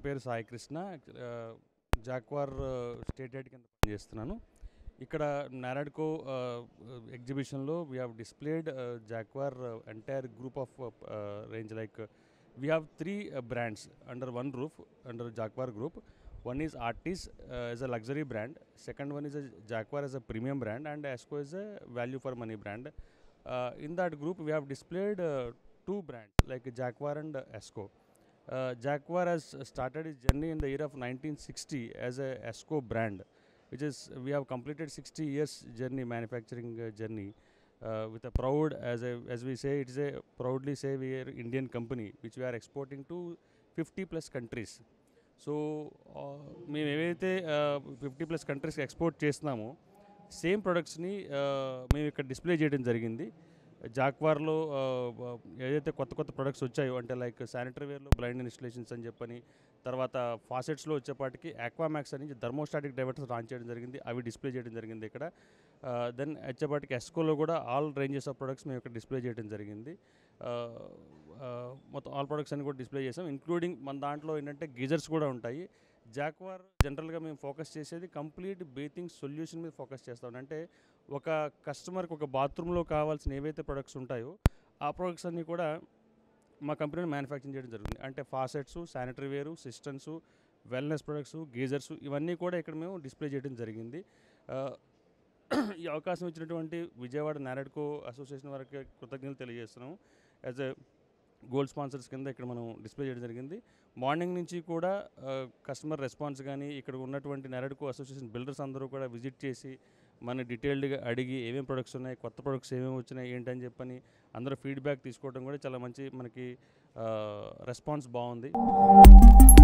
పేరు సాయి కృష్ణ ఆ, Jaquar state head కింద పనిచేస్తున్నాను ఇక్కడ నారాడ్కో ఎగ్జిబిషన్లో we have displayed Jaquar entire group of range like we have three brands under one roof under Jaquar group one is artis uh, as a luxury brand second one is a jaguar as a premium brand and esco is a value for money brand uh, in that group we have displayed uh, two brands like jaguar and uh, esco uh, jaguar has started its journey in the year of 1960 as a esco brand which is we have completed 60 years journey manufacturing uh, journey uh, with a proud as a as we say it is a proudly say we are indian company which we are exporting to 50 plus countries so మేము ఏవైతే fifty plus కంట్రీస్కి export చేస్తున్నామో same ప్రొడక్ట్స్ని మేము ఇక్కడ display చేయడం జరిగింది జాక్వార్లో ఆ, ఆ, ఏదైతే కొత్త కొత్త ప్రొడక్ట్స్ వచ్చాయో అంటే లైక్ శానిటరీ వేర్లో బ్లైండ్ ఇన్స్టలేషన్స్ అని చెప్పని తర్వాత ఫాసెట్స్లో వచ్చేపాటికి ఆక్వామాక్స్ అని థర్మోస్టాటిక్ డైవర్టర్స్ లాంచ్ చేయడం జరిగింది అవి డిస్ప్లే చేయడం జరిగింది ఇక్కడ దెన్ వచ్చేపాటికి ఎస్కోలో కూడా ఆల్ రేంజెస్ ఆఫ్ ప్రొడక్ట్స్ మేము ఇక్కడ డిస్ప్లే చేయడం జరిగింది ఆ, ఆ, మొత్తం ఆల్ ప్రొడక్ట్స్ అన్ని కూడా డిస్ప్లే చేసాం ఇంక్లూడింగ్ మన దాంట్లో ఏంటంటే గీజర్స్ కూడా ఉంటాయి జాక్వార్ జనరల్గా మేము ఫోకస్ చేసేది కంప్లీట్ బేతింగ్ సొల్యూషన్ మీద ఫోకస్ చేస్తాం అంటే ఒక కస్టమర్కి ఒక బాత్రూంలో కావాల్సిన ఏవైతే ప్రొడక్ట్స్ ఉంటాయో ఆ ప్రొడక్ట్స్ అన్నీ కూడా మా కంపెనీలో మ్యానుఫ్యాక్చరింగ్ చేయడం జరుగుతుంది అంటే faucets sanitary ware systems wellness products geysers ఇవన్నీ కూడా ఇక్కడ మేము డిస్ప్లే చేయడం జరిగింది ఆ, ఈ అవకాశం ఇచ్చినటువంటి విజయవాడ నారాడ్కో అసోసియేషన్ వారికి కృతజ్ఞతలు తెలియజేస్తున్నాము యాజ్ ఎ గోల్డ్ స్పాన్సర్స్ కింద ఇక్కడ మనం డిస్ప్లే చేయడం జరిగింది మార్నింగ్ నుంచి కూడా కస్టమర్ రెస్పాన్స్ కానీ ఇక్కడ ఉన్నటువంటి నారాడ్కో అసోసియేషన్ బిల్డర్స్ అందరూ కూడా విజిట్ చేసి మన డీటెయిల్డ్గా అడిగి ఏమేమి ప్రొడక్ట్స్ ఉన్నాయి కొత్త ప్రొడక్ట్స్ ఏమేమి వచ్చినాయి ఏంటని చెప్పని అందరూ ఫీడ్బ్యాక్ తీసుకోవడం కూడా చాలా మంచి మనకి రెస్పాన్స్ బాగుంది